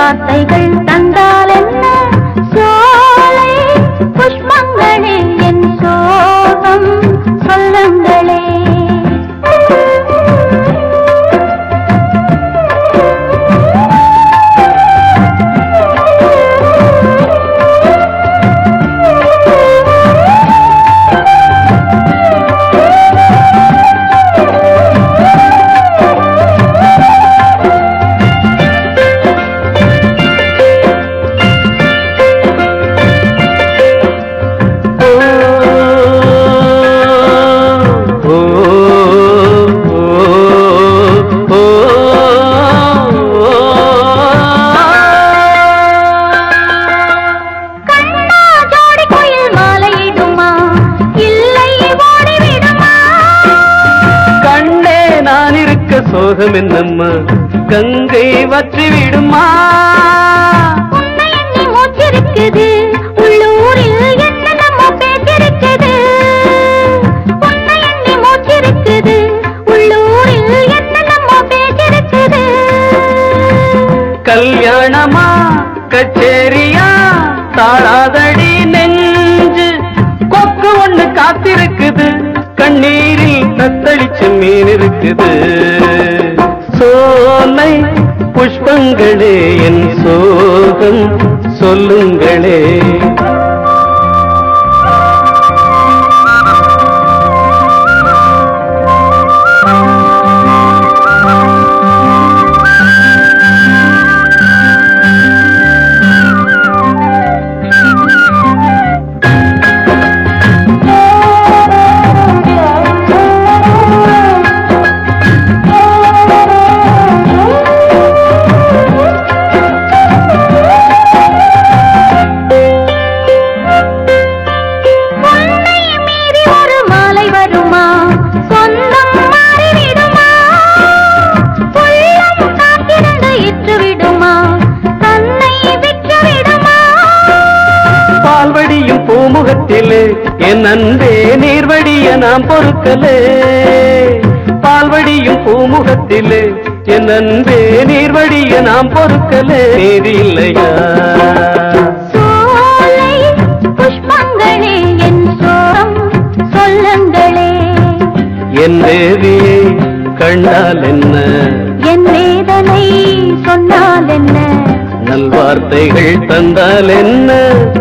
வார்த்தைகள் தந்தால் என்ன சோலை புஷ்பங்களே என் சோகம் சொல்லுங்களே ஓ, ஓ, ஓ, கண்ணா ஜோடி குயில் மாலையிடுமா இல்லை ஓடிவிடுமா கண்ணே நான் இருக்க சோகம் என்னம்மா கங்கை வற்றி விடுமா உன்னை எண்ணி மூச்சிருக்குது உள்ளூரில் என்ன நம்ம பேச்சிருக்குது உன்னை எண்ணி மூச்சிருக்குது உள்ளூரில் என்ன நம்ம பேச்சிருக்குது கல்யாணமா கச்சேரியா தாழாதடி நெஞ்சு கொக்கு ஒண்ணு காத்திருக்குது கண்ணீரில் தத்தளிச்ச மீன் இருக்குது சோலை புஷ்பங்களே என் சோகம் சொல்லுங்களே உன்னை மீறி ஒரு மாலை வருமா சொந்தம் மாறிவிடுமா உள்ளம் காத்திருந்து இற்று விடுமா தன்னை விற்று விடுமா பால்வடியும் பூமுகத்திலே என் அன்பே நீர்வடிய நாம் பொறுக்கலே பால்வடியும் பூமுகத்திலே என் அன்பே நீர்வடிய நாம் பொறுக்கலே நீதி இல்லையா சோலை புஷ்பங்களே என் சோகம் சொல்லுங்களே என் தேவியை கண்டால் என்ன என் வேதனை சொன்னால் என்ன நல்வார்த்தைகள் தந்தால் என்ன